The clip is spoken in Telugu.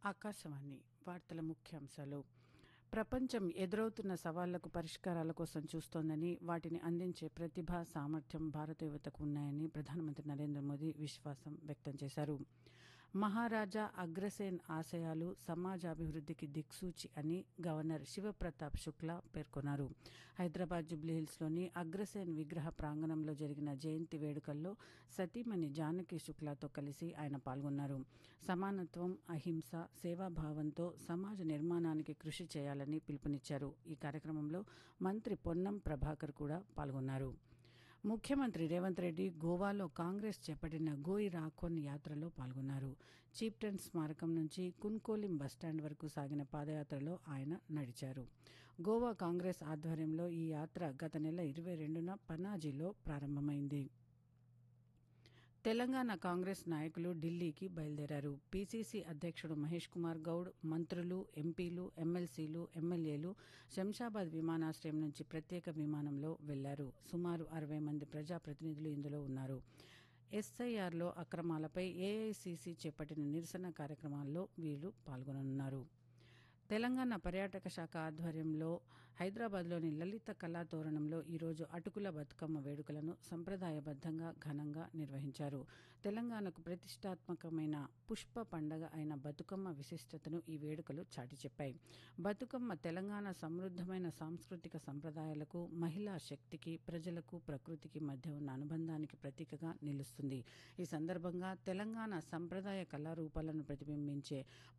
ఆకాశవాణి వార్తల ముఖ్యాంశాలు ప్రపంచం ఎదురవుతున్న సవాళ్లకు పరిష్కారాల కోసం చూస్తోందని వాటిని అందించే ప్రతిభ సామర్థ్యం భారత యువతకు ఉన్నాయని ప్రధానమంత్రి నరేంద్ర మోదీ విశ్వాసం వ్యక్తం చేశారు మహారాజా అగ్రసేన్ ఆశయాలు సమాజాభివృద్ధికి దిక్సూచి అని గవర్నర్ శివప్రతాప్ శుక్లా పేర్కొన్నారు హైదరాబాద్ జుబ్లీహిల్స్లోని అగ్రసేన్ విగ్రహ ప్రాంగణంలో జరిగిన జయంతి వేడుకల్లో సతీమణి జానకి శుక్లాతో కలిసి ఆయన పాల్గొన్నారు సమానత్వం అహింస సేవాభావంతో సమాజ నిర్మాణానికి కృషి చేయాలని పిలుపునిచ్చారు ఈ కార్యక్రమంలో మంత్రి పొన్నం ప్రభాకర్ కూడా పాల్గొన్నారు ముఖ్యమంత్రి రేవంత్ రెడ్డి గోవాలో కాంగ్రెస్ చేపట్టిన గోయి రాఖోన్ యాత్రలో పాల్గొన్నారు చీప్టన్ స్మారకం నుంచి కున్కోలిం బస్టాండ్ వరకు సాగిన పాదయాత్రలో ఆయన నడిచారు గోవా కాంగ్రెస్ ఆధ్వర్యంలో ఈ యాత్ర గత నెల ఇరవై రెండున పనాజీలో ప్రారంభమైంది తెలంగాణ కాంగ్రెస్ నాయకులు ఢిల్లీకి బయలుదేరారు పీసీసీ అధ్యక్షుడు మహేష్ కుమార్ గౌడ్ మంత్రులు ఎంపీలు ఎమ్మెల్సీలు ఎమ్మెల్యేలు శంషాబాద్ విమానాశ్రయం నుంచి ప్రత్యేక విమానంలో వెళ్లారు సుమారు అరవై మంది ప్రజాప్రతినిధులు ఇందులో ఉన్నారు ఎస్ఐఆర్లో అక్రమాలపై ఏఐసీసీ చేపట్టిన నిరసన కార్యక్రమాల్లో వీళ్లు పాల్గొననున్నారు తెలంగాణ పర్యాటక శాఖ ఆధ్వర్యంలో హైదరాబాద్లోని లలిత కళా తోరణంలో ఈరోజు అటుకుల బతుకమ్మ వేడుకలను సంప్రదాయబద్ధంగా ఘనంగా నిర్వహించారు తెలంగాణకు ప్రతిష్టాత్మకమైన పుష్ప పండగ అయిన బతుకమ్మ విశిష్టతను ఈ వేడుకలు చాటి చెప్పాయి బతుకమ్మ తెలంగాణ సమృద్ధమైన సాంస్కృతిక సంప్రదాయాలకు మహిళా శక్తికి ప్రజలకు ప్రకృతికి మధ్య ఉన్న అనుబంధానికి ప్రతీకగా నిలుస్తుంది ఈ సందర్భంగా తెలంగాణ సంప్రదాయ కళారూపాలను ప్రతిబింబించే